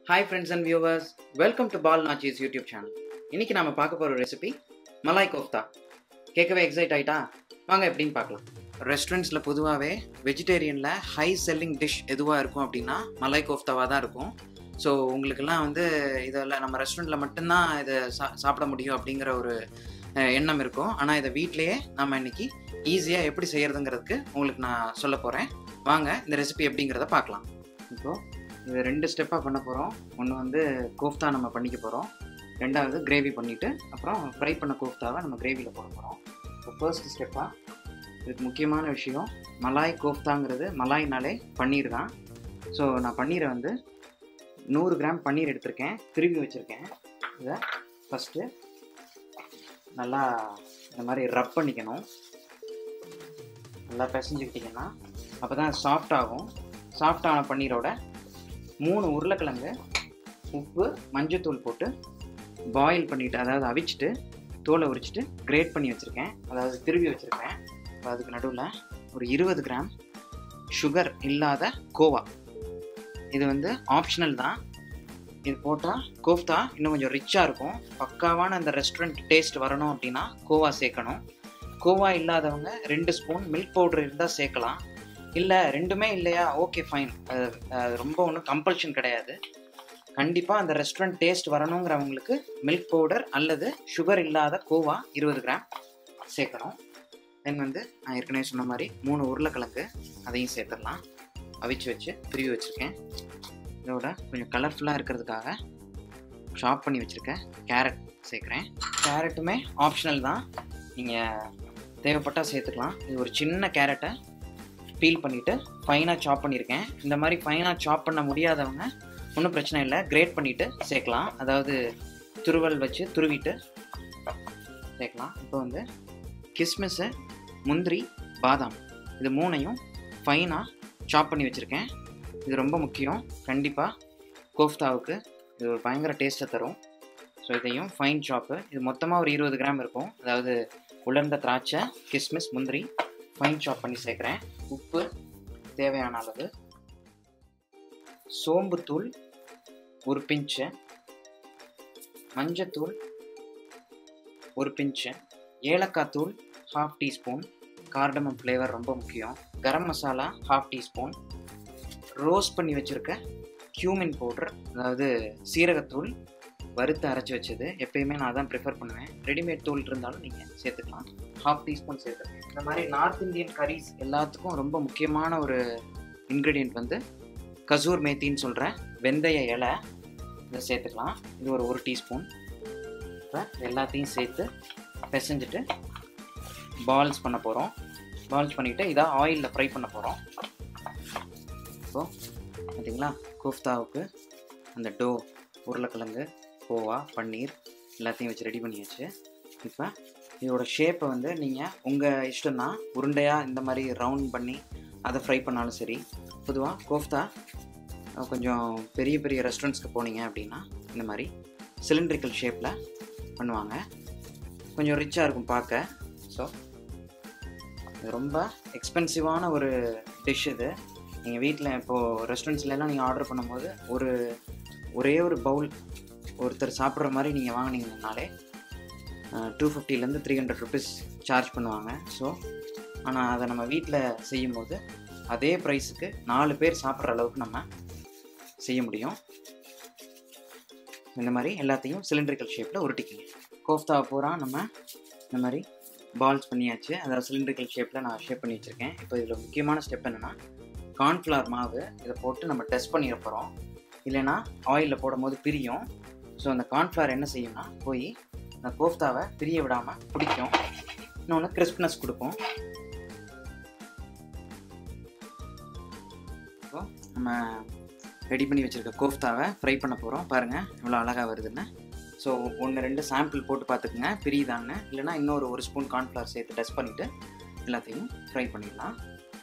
hi friends and viewers welcome to Paal Nachi's YouTube channel இன்னைக்கு நாம பார்க்க போகிற ரெசிபி மலாய் கோஃப்தா கேட்கவே எக்ஸைட் ஆயிட்டா வாங்க எப்படின்னு பார்க்கலாம் ரெஸ்டாரண்ட்ஸில் பொதுவாகவே வெஜிடேரியனில் ஹை செல்லிங் டிஷ் எதுவாக இருக்கும் அப்படின்னா மலாய் கோஃப்தாவாக தான் இருக்கும் ஸோ உங்களுக்கெல்லாம் வந்து இதெல்லாம் நம்ம ரெஸ்டாரண்ட்டில் மட்டும்தான் இதை சா சாப்பிட முடியும் அப்படிங்கிற ஒரு அஹ், எண்ணம் இருக்கும் ஆனால் இதை வீட்டிலேயே நம்ம இன்னைக்கு ஈஸியாக எப்படி செய்யறதுங்கிறதுக்கு உங்களுக்கு நான் சொல்ல போகிறேன் வாங்க இந்த ரெசிபி எப்படிங்கிறத பார்க்கலாம் இப்போது இது ரெண்டு ஸ்டெப்பாக பண்ண போகிறோம் ஒன்று வந்து கோஃப்தா நம்ம பண்ணிக்க போகிறோம் ரெண்டாவது கிரேவி பண்ணிவிட்டு அப்புறம் ஃப்ரை பண்ண கோஃப்தாவை நம்ம கிரேவியில் போட போகிறோம் இப்போ ஃபர்ஸ்ட் ஸ்டெப்பாக இதுக்கு முக்கியமான விஷயம் மலாய் கோஃப்தாங்கிறது மலாய்னாலே பன்னீர் தான் ஸோ நான் பன்னீரை வந்து நூறு கிராம் பன்னீர் எடுத்திருக்கேன் திருவி வச்சுருக்கேன் இதை ஃபஸ்ட்டு நல்லா இந்த மாதிரி ரப் பண்ணிக்கணும் நல்லா பிசைஞ்சுக்கிட்டிங்கன்னா அப்போ தான் சாஃப்ட் ஆகும் சாஃப்டான பன்னீரோட மூணு உருளைக்கிழங்கு உப்பு மஞ்சத்தூள் போட்டு பாயில் பண்ணிவிட்டு அதாவது அவிச்சிட்டு தோலை உரிச்சிட்டு கிரேட் பண்ணி வச்சுருக்கேன் அதாவது திருவி வச்சுருக்கேன் இப்போ அதுக்கு நடுவில் ஒரு இருபது கிராம் சுகர் இல்லாத கோவா இது வந்து ஆப்ஷனல் தான் இது போட்டால் கோஃப்தா இன்னும் கொஞ்சம் ரிச்சாக இருக்கும் பக்காவான அந்த ரெஸ்டாரண்ட் டேஸ்ட் வரணும் அப்படின்னா கோவா சேர்க்கணும் கோவா இல்லாதவங்க ரெண்டு ஸ்பூன் மில்க் பவுடர் இருந்தால் சேர்க்கலாம் இல்லை ரெண்டுமே இல்லையா ஓகே ஃபைன் அது அது ரொம்ப ஒன்றும் கம்பல்ஷன் கிடையாது கண்டிப்பாக அந்த ரெஸ்டாரண்ட் டேஸ்ட் வரணுங்கிறவங்களுக்கு மில்க் பவுடர் அல்லது சுகர் இல்லாத கோவா இருபது கிராம் சேர்க்கணும் தென் வந்து நான் ஏற்கனவே சொன்ன மாதிரி மூணு உருளைக்கிழங்கு அதையும் சேர்த்துடலாம் அவிச்சு வச்சு திருவி வச்சுருக்கேன் இதோட கொஞ்சம் கலர்ஃபுல்லாக இருக்கிறதுக்காக சாப் பண்ணி வச்சுருக்கேன் கேரட் சேர்க்குறேன் கேரட்டுமே ஆப்ஷனல் தான் நீங்கள் தேவைப்பட்டால் சேர்த்துக்கலாம் இது ஒரு சின்ன கேரட்டை பீல் பண்ணிவிட்டு ஃபைனாக சாப் பண்ணியிருக்கேன் இந்த மாதிரி ஃபைனாக சாப் பண்ண முடியாதவங்க ஒன்றும் பிரச்சனை இல்லை கிரேட் பண்ணிவிட்டு சேர்க்கலாம் அதாவது துருவல் வச்சு துருவிட்டு சேர்க்கலாம் இப்போ வந்து கிஸ்மிஸ்ஸு முந்திரி பாதாம் இது மூணையும் ஃபைனாக சாப் பண்ணி வச்சுருக்கேன் இது ரொம்ப முக்கியம் கண்டிப்பாக கோஃப்தாவுக்கு இது ஒரு பயங்கர டேஸ்ட்டை தரும் ஸோ இதையும் ஃபைன் சாப்பு இது மொத்தமாக ஒரு இருபது கிராம் இருக்கும் அதாவது உலர்ந்த திராட்சை கிஸ்மிஸ் முந்திரி ஃபைன் சாப் பண்ணி சேர்க்குறேன் உப்பு தேவையான அளவு சோம்புத்தூள் ஒரு பிஞ்சு மஞ்சத்தூள் ஒரு பிஞ்சு ஏலக்காய் தூள் ஹாஃப் டீஸ்பூன் கார்டமம் ஃப்ளேவர் ரொம்ப முக்கியம் garam masala half teaspoon roast பண்ணி வச்சுருக்க கியூமின் பவுடர் அதாவது சீரகத்தூள் வறுத்து அரைச்சி வச்சது எப்பயுமே நான் அதான் ப்ரிஃபர் பண்ணுவேன் ரெடிமேட் தூள் இருந்தாலும் நீங்கள் சேர்த்துக்கலாம் ஹாஃப் டீஸ்பூன் சேர்த்துக்கேன் இந்த மாதிரி நார்த் இந்தியன் கரீஸ் எல்லாத்துக்கும் ரொம்ப முக்கியமான ஒரு இன்க்ரீடியன்ட் வந்து கசூர் மேத்தின்னு சொல்கிற வெந்தய இலை இதை சேர்த்துக்கலாம் இது ஒரு ஒரு டீஸ்பூன் இப்போ எல்லாத்தையும் சேர்த்து பிசைஞ்சிட்டு பால்ஸ் பண்ண போகிறோம் பால்ஸ் பண்ணிவிட்டு இதை ஆயிலில் ஃப்ரை பண்ண போகிறோம் இப்போது பார்த்தீங்களா கோஃப்தாவுக்கு அந்த டோ உருளைக்கிழங்கு கோவா பன்னீர் எல்லாத்தையும் வச்சு ரெடி பண்ணியாச்சு இப்போ இதோட ஷேப்பை வந்து நீங்கள் உங்கள் இஷ்டம்தான் உருண்டையாக இந்த மாதிரி ரவுண்ட் பண்ணி அதை ஃப்ரை பண்ணாலும் சரி பொதுவாக கோஃப்தா அஹ், கொஞ்சம் பெரிய பெரிய ரெஸ்டாரண்ட்ஸ்க்கு போனீங்க அப்படின்னா இந்த மாதிரி சிலிண்ட்ரிக்கல் ஷேப்பில் பண்ணுவாங்க கொஞ்சம் ரிச்சாக இருக்கும் பார்க்க ஸோ இது ரொம்ப எக்ஸ்பென்சிவான ஒரு டிஷ் இது நீங்கள் வீட்டில் இப்போது ரெஸ்டாரண்ட்ஸ்லாம் நீங்கள் ஆர்டர் பண்ணும்போது ஒரு ஒரே ஒரு பவுல் ஒருத்தர் சாப்பிட்ற மாதிரி நீங்கள் வாங்கினீங்கனாலே டூ ஃபிஃப்டிலேருந்து த்ரீ ஹண்ட்ரட் ருபீஸ் சார்ஜ் பண்ணுவாங்க ஸோ ஆனால் அதை நம்ம வீட்டில் செய்யும்போது அதே ப்ரைஸுக்கு நாலு பேர் சாப்பிட்ற அளவுக்கு நம்ம செய்ய முடியும் இந்த மாதிரி எல்லாத்தையும் சிலிண்ட்ரிக்கல் ஷேப்பில் உருட்டிக்கிங்க கோஃப்தா பூரா நம்ம இந்த மாதிரி பால்ஸ் பண்ணியாச்சு அதாவது சிலிண்ட்ரிக்கல் ஷேப்பில் நான் ஷேப் பண்ணி வச்சுருக்கேன் இப்போ இதில் முக்கியமான ஸ்டெப் என்னென்னா கார்ன்ஃப்ளவர் மாவு இதை போட்டு நம்ம டெஸ்ட் பண்ணிட போகிறோம் இல்லைன்னா ஆயிலில் போடும்போது பிரியும் ஸோ அந்த கார்ன்ஃப்ளவர் என்ன செய்யும்னா போய் அந்த கோஃப்தாவை பிரிய விடாமல் பிடிக்கும் இன்னொன்று கிறிஸ்ப்னஸ் கொடுக்கும் இப்போ நம்ம ரெடி பண்ணி வச்சுருக்க கோஃப்தாவை ஃப்ரை பண்ண போகிறோம் பாருங்கள் எவ்வளோ அழகாக வருதுன்னு ஸோ ஒன்று ரெண்டு சாம்பிள் போட்டு பார்த்துக்குங்க பிரியுதான்னு இல்லைனா இன்னொரு ஒரு ஸ்பூன் கார்ன்ஃப்ளவர் சேர்த்து டெஸ்ட் பண்ணிவிட்டு எல்லாத்தையும் ஃப்ரை பண்ணிடலாம்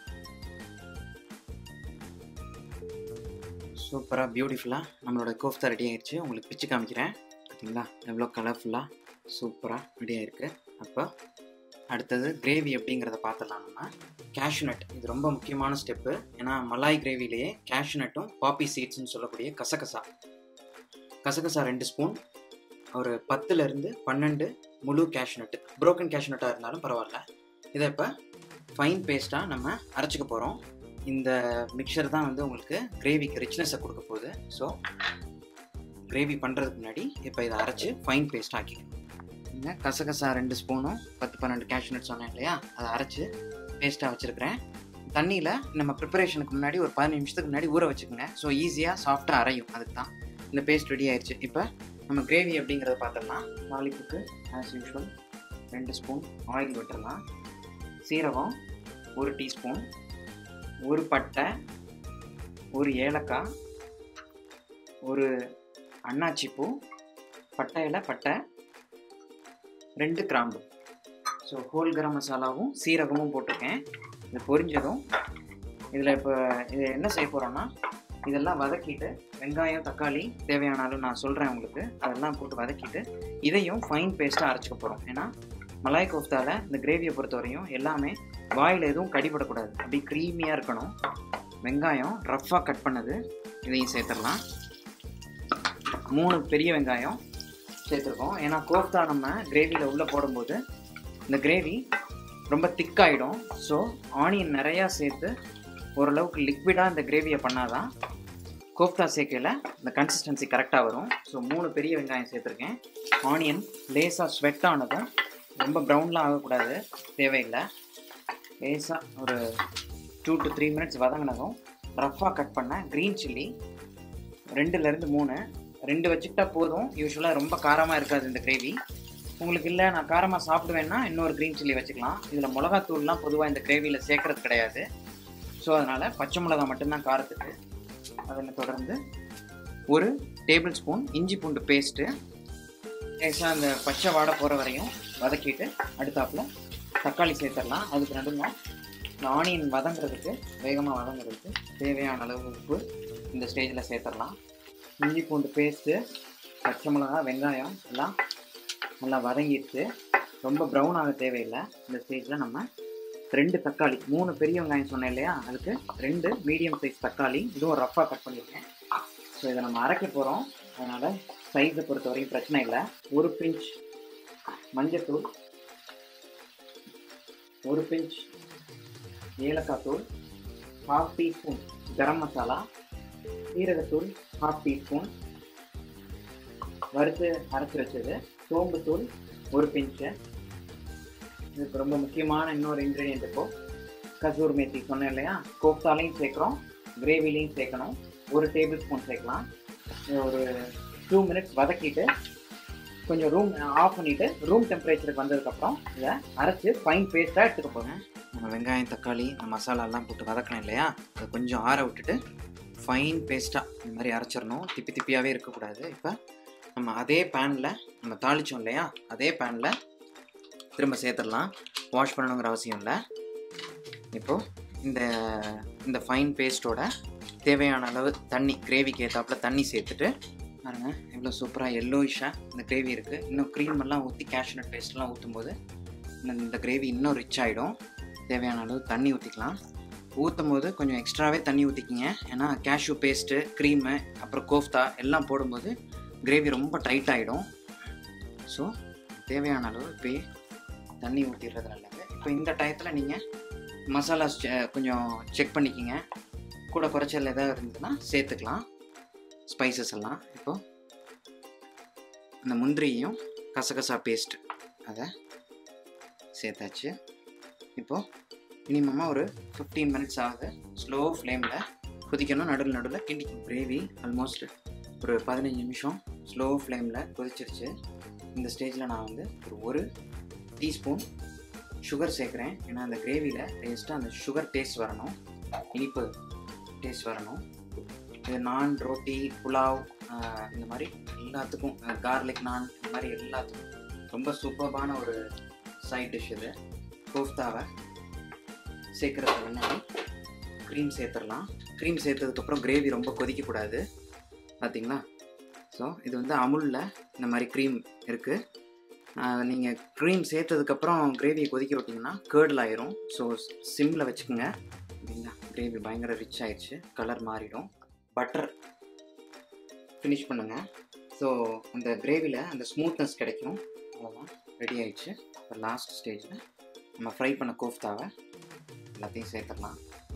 சூப்பராக பியூட்டிஃபுல்லாக நம்மளோட கோஃப்தா ரெடி ஆயிடுச்சு உங்களுக்கு பிச்சு காமிக்கிறேன் பார்த்தீங்களா எவ்வளோ கலர்ஃபுல்லாக சூப்பராக ரெடி ஆயிருக்கு அப்போ அடுத்தது கிரேவி எப்படிங்கிறத பார்த்துடலாம் நம்ம கேஷ்யூ நட் இது ரொம்ப முக்கியமான ஸ்டெப்பு ஏன்னா மலாய் கிரேவிலேயே கேஷ்யூ நட்டும் பாப்பி சீட்ஸ்னு சொல்லக்கூடிய கசகசா கசகசா ரெண்டு ஸ்பூன் ஒரு பத்துலேருந்து பன்னெண்டு முழு கேஷ்நட்டு broken கேஷ்நட்டாக இருந்தாலும் பரவாயில்ல இதை இப்போ ஃபைன் பேஸ்ட்டாக நம்ம அரைச்சிக்க போகிறோம் இந்த மிக்சர் தான் வந்து உங்களுக்கு கிரேவிக்கு ரிச்னஸை கொடுக்க போகுது ஸோ கிரேவி பண்ணுறதுக்கு முன்னாடி இப்போ இதை அரைச்சி ஃபைன் பேஸ்ட் ஆக்கிக்கணும் இந்த கசகசா ரெண்டு ஸ்பூனும் பத்து பன்னெண்டு கேஷ்நட் சொன்னேன் இல்லையா அதை அரைச்சி பேஸ்ட்டாக வச்சுருக்கிறேன் தண்ணியில் நம்ம ப்ரிப்பரேஷனுக்கு முன்னாடி ஒரு பதினஞ்சு நிமிஷத்துக்கு முன்னாடி ஊற வச்சுக்கோங்க ஸோ ஈஸியாக சாஃப்டாக அரையும் அதுக்கு தான் இந்த பேஸ்ட் ரெடி ஆயிடுச்சு இப்போ நம்ம கிரேவி அப்படிங்கிறத பார்த்துடலாம் தாளிப்புக்கு ஆஸ் யூஷுவல் ரெண்டு ஸ்பூன் ஆயில் விட்டுறலாம் சீரகம் ஒரு டீஸ்பூன் ஒரு பட்டை ஒரு ஏலக்காய் ஒரு அன்னாச்சி பூ பட்டையில் பட்டை ரெண்டு கிராம்பு ஸோ ஹோல் கரம் மசாலாவும் சீரகமும் போட்டிருக்கேன் இது பொரிஞ்சதும் இதில் இப்போ இது என்ன செய்ய போகிறோன்னா இதெல்லாம் வதக்கிட்டு வெங்காயம் தக்காளி தேவையான அளவு நான் சொல்கிறேன் உங்களுக்கு அதெல்லாம் போட்டு வதக்கிட்டு இதையும் ஃபைன் பேஸ்ட்டாக அரைச்சிக்க போகிறோம் ஏன்னா மலாய் கோஃப்தாவில் இந்த கிரேவியை பொறுத்தவரையும் எல்லாமே வாயில் எதுவும் கடிபடக்கூடாது அப்படி க்ரீமியாக இருக்கணும் வெங்காயம் ரஃப்பாக கட் பண்ணது இதையும் சேர்த்துடலாம் மூணு பெரிய வெங்காயம் சேர்த்துருக்கோம் ஏன்னா கோஃப்தா நம்ம கிரேவியில் உள்ளே போடும்போது இந்த கிரேவி ரொம்ப திக்காயிடும் ஸோ ஆனியன் நிறையா சேர்த்து ஓரளவுக்கு லிக்விடாக இந்த கிரேவியை பண்ணாதான் கோஃப்தா சேர்க்கையில் இந்த கன்சிஸ்டன்சி கரெக்டாக வரும் ஸோ மூணு பெரிய வெங்காயம் சேர்த்துருக்கேன் ஆனியன் லேசாக ஸ்வெட் ஆனதும் ரொம்ப ப்ரௌன்லாம் ஆகக்கூடாது தேவையில்லை லேசாக ஒரு டூ டு த்ரீ மினிட்ஸ் வதங்கினதும் ரஃப்பாக கட் பண்ண க்ரீன் சில்லி ரெண்டுலேருந்து மூணு ரெண்டு வச்சுக்கிட்டா போதும் யூஸ்வலாக ரொம்ப காரமாக இருக்காது இந்த கிரேவி உங்களுக்கு இல்லை நான் காரமாக சாப்பிடுவேன்னா இன்னொரு க்ரீன் சில்லி வச்சுக்கலாம் இதில் மிளகாத்தூள்லாம் பொதுவாக இந்த கிரேவியில் சேர்க்கறது கிடையாது ஸோ அதனால் பச்சை மிளகா மட்டும்தான் காரத்துக்கு அதில் தொடர்ந்து ஒரு டேபிள் ஸ்பூன் இஞ்சி பூண்டு பேஸ்ட்டு லேசாக அந்த பச்சை வாடை போகிற வரையும் வதக்கிட்டு அடுத்தாப்புல தக்காளி சேர்த்துடலாம் அதுக்கு நடுவில் இந்த ஆனியன் வதங்குறதுக்கு வேகமாக வதங்குறதுக்கு தேவையான அளவு உப்பு இந்த ஸ்டேஜில் சேர்த்துடலாம் இஞ்சி பூண்டு பேஸ்ட்டு பச்சை மிளகா வெங்காயம் எல்லாம் நல்லா வதங்கிடுச்சு ரொம்ப ப்ரௌன் ஆக தேவையில்லை இந்த ஸ்டேஜில் நம்ம ரெண்டு தக்காளி மூணு பெரிய வெங்காயம் சொன்னேன் இல்லையா அதுக்கு ரெண்டு மீடியம் சைஸ் தக்காளி இதுவும் ரஃப்பாக கட் பண்ணியிருக்கேன் ஸோ இதை நம்ம அரைக்க போகிறோம் அதனால் சைஸை பொறுத்த வரைக்கும் பிரச்சனை இல்லை ஒரு பிஞ்ச் மஞ்சத்தூள் ஒரு பிஞ்ச் ஏலக்காய் தூள் ஹாஃப் டீஸ்பூன் கரம் மசாலா சீரகத்தூள் ஹாஃப் டீஸ்பூன் வறுத்து அரைச்சி வச்சது சோம்புத்தூள் ஒரு பிஞ்சு இதுக்கு ரொம்ப முக்கியமான இன்னொரு இன்க்ரீடியன்ட் இப்போ கசூர் மேத்தி சொன்னேன் இல்லையா கோப்தாலையும் சேர்க்குறோம் கிரேவிலையும் சேர்க்கணும் ஒரு டேபிள் ஸ்பூன் சேர்க்கலாம் இது ஒரு டூ மினிட்ஸ் வதக்கிட்டு கொஞ்சம் ரூம் ஆஃப் பண்ணிவிட்டு ரூம் டெம்பரேச்சருக்கு வந்ததுக்கப்புறம் இதை அரைச்சி ஃபைன் பேஸ்ட்டாக எடுத்துக்க போகிறேன் நம்ம வெங்காயம் தக்காளி மசாலாலாம் போட்டு வதக்கணும் இல்லையா அதை கொஞ்சம் ஆற விட்டுட்டு ஃபைன் பேஸ்ட்டாக இந்த மாதிரி அரைச்சிடணும் திப்பி திப்பியாகவே இருக்கக்கூடாது இப்போ நம்ம அதே பேனில் நம்ம தாளித்தோம் இல்லையா அதே பேனில் திரும்ப சேர்த்துடலாம் வாஷ் பண்ணணுங்கிற அவசியம் இல்லை இப்போது இந்த இந்த ஃபைன் பேஸ்ட்டோட தேவையான அளவு தண்ணி கிரேவிக்கு ஏற்றாப்புல தண்ணி சேர்த்துட்டு பாருங்க எவ்வளோ சூப்பராக எல்லோயிஷாக இந்த கிரேவி இருக்குது இன்னும் க்ரீம் எல்லாம் ஊற்றி கேஷ்நட் பேஸ்ட்லாம் ஊற்றும் போது இந்த கிரேவி இன்னும் ரிச் ஆகிடும் தேவையான அளவு தண்ணி ஊற்றிக்கலாம் ஊற்றும் போது கொஞ்சம் எக்ஸ்ட்ராவே தண்ணி ஊற்றிக்கிங்க ஏன்னா கேஷ்யூ பேஸ்ட்டு க்ரீமு அப்புறம் கோஃப்தா எல்லாம் போடும்போது கிரேவி ரொம்ப டைட் ஆகிடும் ஸோ தேவையான அளவு இப்போயே தண்ணி ஊற்றிடுறது நல்லது இப்போ இந்த டயத்தில் நீங்கள் மசாலாஸ் கொஞ்சம் செக் பண்ணிக்கிங்க கூட குறைச்சல் எதாவது இருந்ததுன்னா சேர்த்துக்கலாம் ஸ்பைசஸ் எல்லாம் இப்போ இந்த முந்திரியையும் கசகசா பேஸ்ட் அதை சேர்த்தாச்சு இப்போது மினிமமாக ஒரு ஃபிஃப்டீன் மினிட்ஸ் ஆகுது ஸ்லோ ஃப்ளேமில் கொதிக்கணும் நடுவில் நடுவில் கிண்டிக்கணும் கிரேவி ஆல்மோஸ்ட் ஒரு பதினஞ்சு நிமிஷம் ஸ்லோ ஃப்ளேமில் கொதிச்சிருச்சு இந்த ஸ்டேஜில் நான் வந்து ஒரு ஒரு டீஸ்பூன் சுகர் சேர்க்குறேன் ஏன்னா அந்த கிரேவியில் டேஸ்ட்டாக அந்த சுகர் டேஸ்ட் வரணும் இனிப்பு டேஸ்ட் வரணும் இது நான் ரோட்டி புலாவ் ஆஹ் இந்த மாதிரி எல்லாத்துக்கும் கார்லிக் நான் இந்த மாதிரி எல்லாத்துக்கும் ரொம்ப சூப்பர்பான ஒரு சைட் டிஷ் இது கோஃப்தாவை சேர்க்குறதுக்கு முன்னாடி க்ரீம் சேர்த்துடலாம் க்ரீம் சேர்த்ததுக்கப்புறம் கிரேவி ரொம்ப கொதிக்கக்கூடாது பார்த்தீங்களா ஸோ இது வந்து அமுலில் இந்த மாதிரி க்ரீம் இருக்குது நீங்கள் க்ரீம் சேர்த்ததுக்கப்புறம் கிரேவியை கொதிக்க விட்டிங்கன்னா கேர்டில் ஆயிரும் ஸோ சிம்மில் வச்சுக்கோங்க அப்படிங்களா கிரேவி பயங்கர ரிச் ஆயிடுச்சு கலர் மாறிடும் பட்டர் ஃபினிஷ் பண்ணுங்கள் ஸோ அந்த கிரேவியில் அந்த ஸ்மூத்னஸ் கிடைக்கும் அவ்வளோதான் ரெடி ஆயிடுச்சு இப்போ லாஸ்ட் ஸ்டேஜில் நம்ம ஃப்ரை பண்ண கோஃப்தாவை எல்லாத்தையும் சேர்த்துடலாம்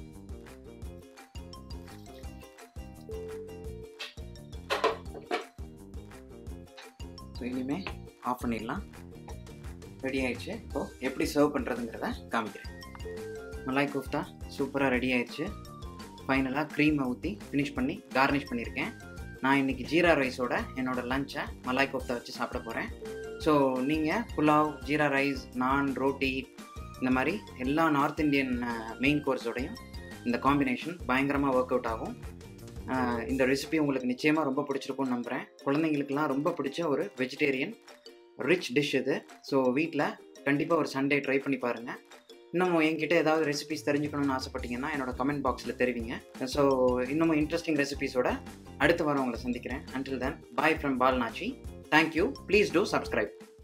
ஸோ இனிமேல் ஆஃப் பண்ணிடலாம் ரெடி ஆயிடுச்சு இப்போது எப்படி சர்வ் பண்ணுறதுங்கிறத காமிக்கிறேன் மலாய் கோஃப்தா சூப்பராக ரெடி ஆயிடுச்சு ஃபைனலாக க்ரீமை ஊற்றி ஃபினிஷ் பண்ணி கார்னிஷ் பண்ணியிருக்கேன் நான் இன்றைக்கி ஜீரா ரைஸோட என்னோடய லஞ்சை மலாய் கோஃப்தா வச்சு சாப்பிட போகிறேன் ஸோ நீங்கள் புலாவ் ஜீரா ரைஸ் நான் ரோட்டி இந்த மாதிரி எல்லா நார்த் இந்தியன் மெயின் கோர்ஸோடையும் இந்த காம்பினேஷன் பயங்கரமாக ஒர்க் அவுட் ஆகும் அஹ் இந்த ரெசிபி உங்களுக்கு நிச்சயமாக ரொம்ப பிடிச்சிருக்கும்னு நம்புகிறேன் குழந்தைங்களுக்குலாம் ரொம்ப பிடிச்ச ஒரு வெஜிடேரியன் ரிச் டிஷ் இது ஸோ வீட்டில் கண்டிப்பாக ஒரு சண்டே ட்ரை பண்ணி பாருங்கள் இன்னமும் என்கிட்ட ஏதாவது ரெசிபிஸ் தெரிஞ்சுக்கணும்னு ஆசைப்பட்டீங்கன்னா என்னோட கமெண்ட் பாக்ஸில் தெரிவிங்க ஸோ இன்னமும் இன்ட்ரெஸ்டிங் ரெசிபிஸோட அடுத்த வாரம் உங்களை சந்திக்கிறேன் until then bye from Paalnachi thank you please do subscribe